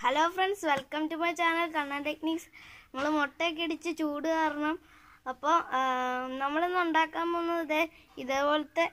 hello friends welcome to my channel Kannan techniques നമ്മൾ മുട്ടയൊക്കെ ഇടിച്ച് ചൂട് കാരണം അപ്പോൾ നമ്മളിന്ന് ഉണ്ടാക്കാൻ പോകുന്നത് ഇതേ ഇതേപോലത്തെ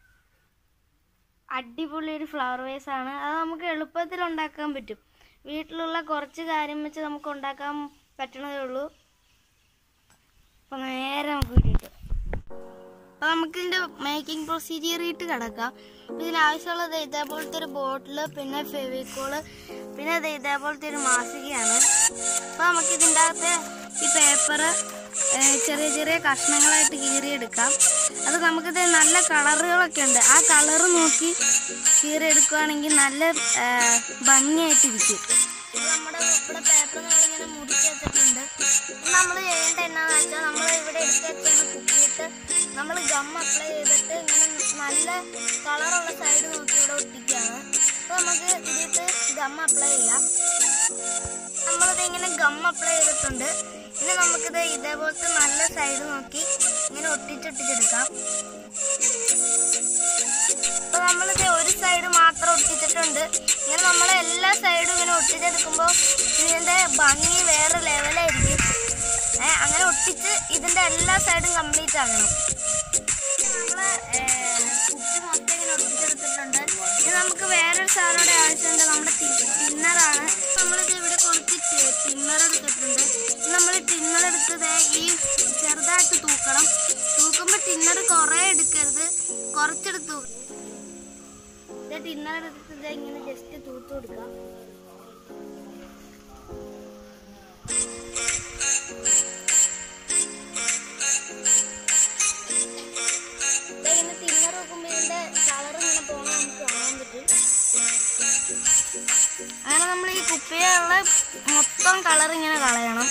അടിപൊളി ഒരു ഫ്ലവർ വേസ് ആണ് അത് നമുക്ക് എളുപ്പത്തിൽ ഉണ്ടാക്കാൻ പറ്റും വീട്ടിലുള്ള കുറച്ച് കാര്യം വെച്ച് നമുക്ക് ഉണ്ടാക്കാൻ പറ്റണതേ ഉള്ളൂ അപ്പോൾ നേരെ നമുക്ക് വീട്ടിട്ട് അപ്പോൾ നമുക്ക് ഇതിൻ്റെ മേക്കിംഗ് പ്രൊസീജിയറിയിട്ട് കിടക്കാം അപ്പോൾ ഇതിന് ആവശ്യമുള്ളത് ഇതേപോലത്തെ ഒരു ബോട്ടിൽ പിന്നെ ഫെവിക്കോള് പിന്നെ ഇത് ഇതേപോലത്തെ ഒരു മാസികയാണ് അപ്പോൾ നമുക്ക് ഇതിൻ്റെ അകത്ത് ഈ പേപ്പർ ചെറിയ ചെറിയ കഷ്ണങ്ങളായിട്ട് കീറിയെടുക്കാം അത് നമുക്കിത് നല്ല കളറുകളൊക്കെ ഉണ്ട് ആ കളറ് നോക്കി കീറിയെടുക്കുകയാണെങ്കിൽ നല്ല ഏ, ഭംഗിയായിട്ടിരിക്കും അപ്പോൾ നമ്മുടെ ഇവിടെ പേപ്പർ നമ്മളിങ്ങനെ മുറിച്ച് വെച്ചിട്ടുണ്ട് നമ്മൾ ചെയ്യേണ്ട എന്നാന്ന് വെച്ചാൽ നമ്മൾ ഇവിടെ എടുത്ത് വെച്ചാണ് കുത്തിയിട്ട് നമ്മൾ ഗം അപ്ലൈ ചെയ്തിട്ട് ഇങ്ങനെ നല്ല കളറുള്ള സൈഡ് നോക്കി ഇവിടെ ഒട്ടിക്കുകയാണ് അപ്പോൾ നമുക്ക് ഇതിട്ട് ഗം അപ്ലൈ ചെയ്യാം നമ്മളിത് ഇങ്ങനെ ഗം അപ്ലൈ ചെയ്തിട്ടുണ്ട് ഇനി നമുക്കിത് ഇതേപോലത്തെ നല്ല സൈഡ് നോക്കി ഇങ്ങനെ ഒട്ടിച്ചൊട്ടിച്ചെടുക്കാം അപ്പൊ നമ്മളിത് ഒരു സൈഡ് മാത്രം ഒട്ടിച്ചിട്ടുണ്ട് ഇങ്ങനെ നമ്മൾ എല്ലാ സൈഡും ഇങ്ങനെ ഒട്ടിച്ചെടുക്കുമ്പോൾ ഇതിന്റെ ഭംഗി വേറെ ലെവലായിരിക്കും ഏ, അങ്ങനെ ഒട്ടിച്ച് ഇതിന്റെ എല്ലാ സൈഡും കംപ്ലീറ്റ് ആകണം നമ്മള് ഏ, കുപ്പി മൊത്തം ഇങ്ങനെ ഒട്ടിച്ചെടുത്തിട്ടുണ്ട് ഇനി നമുക്ക് വേറൊരു സാധനയുടെ ആവശ്യമുണ്ട് നമ്മുടെ ടിന്നറാണ് നമ്മളിത് ഇവിടെ കുറച്ച് ടിന്നർ എടുത്തിട്ടുണ്ട് നമ്മൾ ടിന്നർ എടുത്തത് ഈ ചെറുതായിട്ട് തൂക്കണം തൂക്കുമ്പോൾ ടിന്നർ കുറേ എടുക്കരുത് കുറച്ചെടുത്ത് തൂക്കണം ഇത് ടിന്നർ എടുത്തത് ഇങ്ങനെ ജസ്റ്റ് തൂത്ത് കൊടുക്കാം ഇങ്ങനെ തിന്നർ നോക്കുമ്പോൾ ഇതിന്റെ കളർ ഇങ്ങനെ പോകണം നമുക്ക് കാണാൻ പറ്റും അങ്ങനെ നമ്മൾ ഈ കുപ്പിയിലുള്ള മൊത്തം കളർ ഇങ്ങനെ കളയണം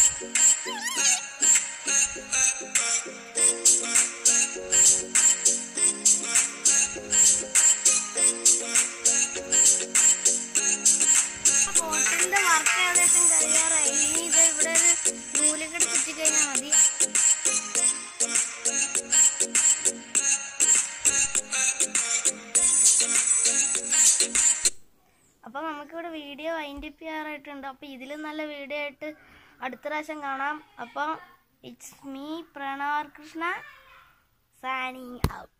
ബോട്ടിലിന്റെ വർക്ക് ഏകദേശം കഴിയാറായി ഇനി ഇത് ഇവിടെ ഒരു നൂലുകെട്ട് ചുറ്റി കഴിഞ്ഞാൽ മതി അപ്പോൾ നമുക്കിവിടെ വീഡിയോ വൈൻഡ് അപ്പ് ചെയ്യാറായിട്ടുണ്ട് അപ്പോൾ ഇതിലും നല്ല വീഡിയോ ആയിട്ട് അടുത്ത പ്രാവശ്യം കാണാം അപ്പോൾ ഇറ്റ്സ് മീ പ്രണവർ കൃഷ്ണ സാനിങ് ഔട്ട്